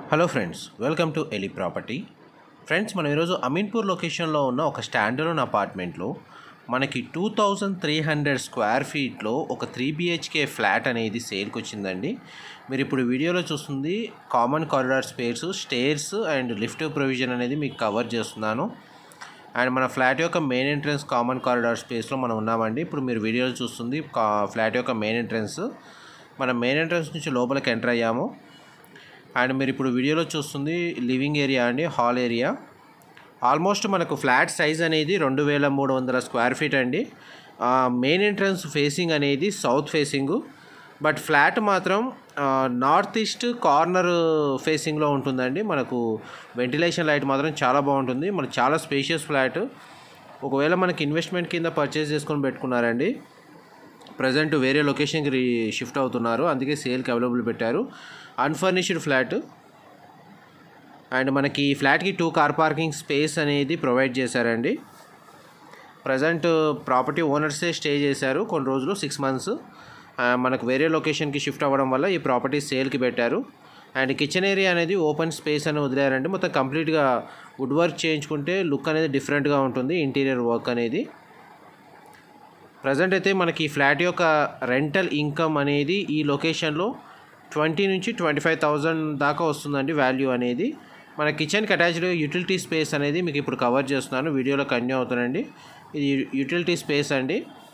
hello friends welcome to Eli property friends మనం ఈరోజు అమీన్పూర్ లొకేషన్లో ఉన్న ఒక స్టాండర్డ్ అపార్ట్మెంట్లో మనకి two thousand three hundred square ఫీట్లో ఒక త్రీ బిహెచ్కే ఫ్లాట్ అనేది సేల్కి వచ్చిందండి మీరు ఇప్పుడు వీడియోలో చూస్తుంది common corridor space stairs and lift provision అనేది మీకు కవర్ చేస్తున్నాను అండ్ మన ఫ్లాట్ యొక్క మెయిన్ ఎంట్రన్స్ కామన్ కారిడార్ స్పేస్లో మనం ఉన్నామండి ఇప్పుడు మీరు వీడియోలో చూస్తుంది కా ఫ్లాట్ యొక్క మెయిన్ ఎంట్రన్స్ మనం మెయిన్ ఎంట్రన్స్ నుంచి లోపలికి ఎంటర్ అయ్యాము అండ్ మీరు ఇప్పుడు వీడియోలో చూస్తుంది లివింగ్ ఏరియా అండి హాల్ ఏరియా ఆల్మోస్ట్ మనకు ఫ్లాట్ సైజ్ అనేది రెండు వేల మూడు వందల స్క్వేర్ ఫీట్ అండి మెయిన్ ఎంట్రన్స్ ఫేసింగ్ అనేది సౌత్ ఫేసింగ్ బట్ ఫ్లాట్ మాత్రం నార్త్ ఈస్ట్ కార్నర్ ఫేసింగ్లో ఉంటుందండి మనకు వెంటిలేషన్ లైట్ మాత్రం చాలా బాగుంటుంది మనకు చాలా స్పేషియస్ ఫ్లాట్ ఒకవేళ మనకి ఇన్వెస్ట్మెంట్ కింద పర్చేస్ చేసుకొని పెట్టుకున్నారండి ప్రజెంట్ వేరే లొకేషన్కి రీ షిఫ్ట్ అవుతున్నారు అందుకే సేల్కి అవైలబుల్ పెట్టారు అన్ఫర్నిష్డ్ ఫ్లాట్ అండ్ మనకి ఈ ఫ్లాట్కి టూ కార్ పార్కింగ్ స్పేస్ అనేది ప్రొవైడ్ చేశారండి ప్రజెంట్ ప్రాపర్టీ ఓనర్సే స్టే చేశారు కొన్ని రోజులు సిక్స్ మంత్స్ మనకు వేరే లొకేషన్కి షిఫ్ట్ అవ్వడం వల్ల ఈ ప్రాపర్టీ సేల్కి పెట్టారు అండ్ కిచెన్ ఏరియా అనేది ఓపెన్ స్పేస్ అని వదిలేరండి మొత్తం కంప్లీట్గా వుడ్ వర్క్ చేయించుకుంటే లుక్ అనేది డిఫరెంట్గా ఉంటుంది ఇంటీరియర్ వర్క్ అనేది ప్రజెంట్ అయితే మనకి ఈ ఫ్లాట్ యొక్క రెంటల్ ఇన్కమ్ అనేది ఈ లొకేషన్లో ట్వంటీ నుంచి ట్వంటీ ఫైవ్ థౌజండ్ దాకా వస్తుందండి వాల్యూ అనేది మన కిచెన్కి అటాచ్డ్ యూటిలిటీ స్పేస్ అనేది మీకు ఇప్పుడు కవర్ చేస్తున్నాను వీడియోలో కంటిన్యూ అవుతానండి ఇది యూటిలిటీ స్పేస్ అండి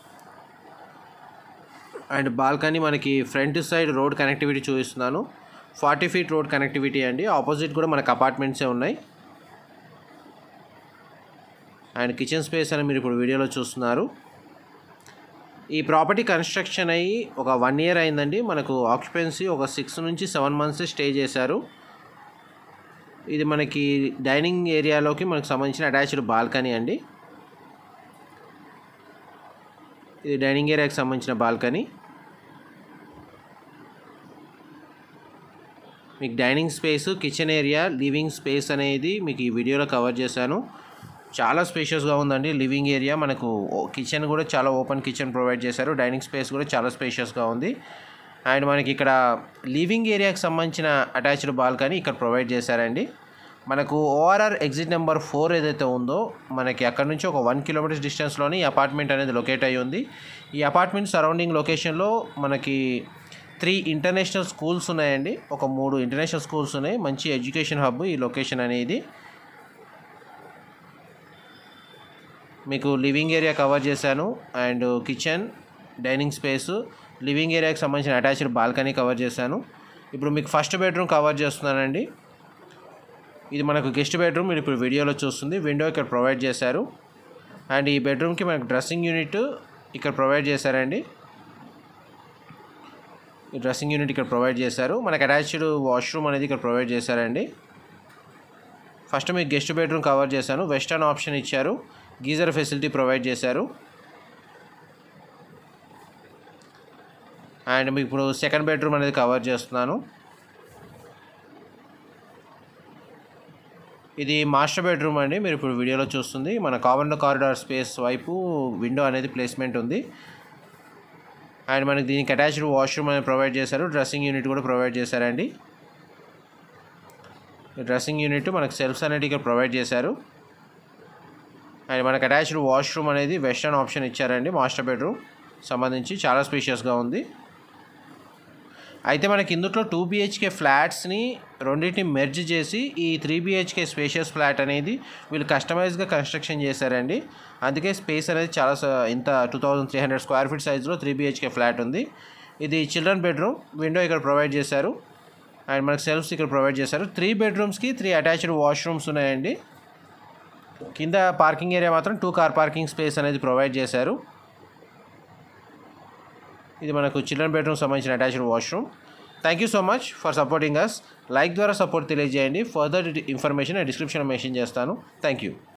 అండ్ బాల్కనీ మనకి ఫ్రంట్ సైడ్ రోడ్ కనెక్టివిటీ చూపిస్తున్నాను ఫార్టీ ఫీట్ రోడ్ కనెక్టివిటీ అండి ఆపోజిట్ కూడా మనకు అపార్ట్మెంట్సే ఉన్నాయి అండ్ కిచెన్ స్పేస్ అని మీరు ఇప్పుడు వీడియోలో చూస్తున్నారు ఈ ప్రాపర్టీ కన్స్ట్రక్షన్ అయ్యి ఒక వన్ ఇయర్ అయిందండి మనకు ఆక్యుపెన్సీ ఒక సిక్స్ నుంచి సెవెన్ మంత్స్ స్టే చేశారు ఇది మనకి డైనింగ్ ఏరియాలోకి మనకు సంబంధించిన అటాచ్డ్ బాల్కనీ అండి ఇది డైనింగ్ ఏరియాకి సంబంధించిన బాల్కనీ మీకు dining space kitchen area living space అనేది మీకు ఈ వీడియోలో కవర్ చేశాను చాలా స్పేషియస్గా ఉందండి లివింగ్ ఏరియా మనకు కిచెన్ కూడా చాలా ఓపెన్ కిచెన్ ప్రొవైడ్ చేశారు డైనింగ్ స్పేస్ కూడా చాలా స్పేషియస్గా ఉంది అండ్ మనకి ఇక్కడ లివింగ్ ఏరియాకి సంబంధించిన అటాచ్డ్ బాల్కనీ ఇక్కడ ప్రొవైడ్ చేశారండి మనకు ఓఆర్ఆర్ ఎగ్జిట్ నెంబర్ ఫోర్ ఏదైతే ఉందో మనకి అక్కడ నుంచి ఒక వన్ కిలోమీటర్స్ డిస్టెన్స్లోని ఈ అపార్ట్మెంట్ అనేది లొకేట్ అయ్యి ఉంది ఈ అపార్ట్మెంట్ సరౌండింగ్ లొకేషన్లో మనకి త్రీ ఇంటర్నేషనల్ స్కూల్స్ ఉన్నాయండి ఒక మూడు ఇంటర్నేషనల్ స్కూల్స్ ఉన్నాయి మంచి ఎడ్యుకేషన్ హబ్ ఈ లొకేషన్ అనేది మీకు లివింగ్ ఏరియా కవర్ చేశాను and kitchen dining space living ఏరియాకి సంబంధించిన అటాచ్డ్ బాల్కనీ కవర్ చేశాను ఇప్పుడు మీకు ఫస్ట్ బెడ్రూమ్ కవర్ చేస్తున్నానండి ఇది మనకు గెస్ట్ బెడ్రూమ్ మీరు ఇప్పుడు వీడియోలో చూస్తుంది విండో ఇక్కడ ప్రొవైడ్ చేశారు అండ్ ఈ బెడ్రూమ్కి మనకు డ్రెస్సింగ్ యూనిట్ ఇక్కడ ప్రొవైడ్ చేశారండి ఈ డ్రెస్సింగ్ యూనిట్ ఇక్కడ ప్రొవైడ్ చేశారు మనకు అటాచ్డ్ వాష్రూమ్ అనేది ఇక్కడ ప్రొవైడ్ చేశారండి ఫస్ట్ మీకు గెస్ట్ బెడ్రూమ్ కవర్ చేశాను వెస్టర్న్ ఆప్షన్ ఇచ్చారు గీజర్ ఫెసిలిటీ ప్రొవైడ్ చేశారు అండ్ మీకు ఇప్పుడు సెకండ్ బెడ్రూమ్ అనేది కవర్ చేస్తున్నాను ఇది మాస్టర్ బెడ్రూమ్ అండి మీరు ఇప్పుడు వీడియోలో చూస్తుంది మన కామన్ కారిడార్ స్పేస్ వైపు విండో అనేది ప్లేస్మెంట్ ఉంది అండ్ మనకి దీనికి అటాచ్డ్ వాష్రూమ్ అనేది ప్రొవైడ్ చేశారు డ్రెస్సింగ్ యూనిట్ కూడా ప్రొవైడ్ చేశారండి డ్రెస్సింగ్ యూనిట్ మనకు సెల్ఫ్స్ అనేది ఇక్కడ ప్రొవైడ్ చేశారు అండ్ మనకు అటాచ్డ్ వాష్రూమ్ అనేది వెస్టర్న్ ఆప్షన్ ఇచ్చారండి మాస్టర్ బెడ్రూమ్ సంబంధించి చాలా స్పేషియస్గా ఉంది అయితే మనకి ఇందులో టూ బిహెచ్కే ఫ్లాట్స్ని రెండింటిని మెర్జ్ చేసి ఈ త్రీ బిహెచ్కే స్పేషియస్ ఫ్లాట్ అనేది వీళ్ళు కస్టమైజ్గా కన్స్ట్రక్షన్ చేశారండి అందుకే స్పేస్ అనేది చాలా ఇంత two thousand three hundred square feet సైజ్లో త్రీ బిహెచ్కే ఫ్లాట్ ఉంది ఇది చిల్డ్రన్ బెడ్రూమ్ విండో ఇక్కడ ప్రొవైడ్ చేశారు అండ్ మనకు సెల్ఫ్స్ ఇక్కడ ప్రొవైడ్ చేశారు త్రీ బెడ్రూమ్స్కి త్రీ అటాచ్డ్ వాష్రూమ్స్ ఉన్నాయండి కింద పార్కింగ్ ఏరియా మాత్రం టూ కార్ పార్కింగ్ స్పేస్ అనేది ప్రొవైడ్ చేశారు ఇది మనకు చిల్డ్రన్ బెడ్రూమ్ సంబంధించిన attached washroom thank you so much for supporting us like ద్వారా సపోర్ట్ తెలియజేయండి ఫర్దర్ ఇన్ఫర్మేషన్ నేను డిస్క్రిప్షన్లో మెన్షన్ చేస్తాను థ్యాంక్ యూ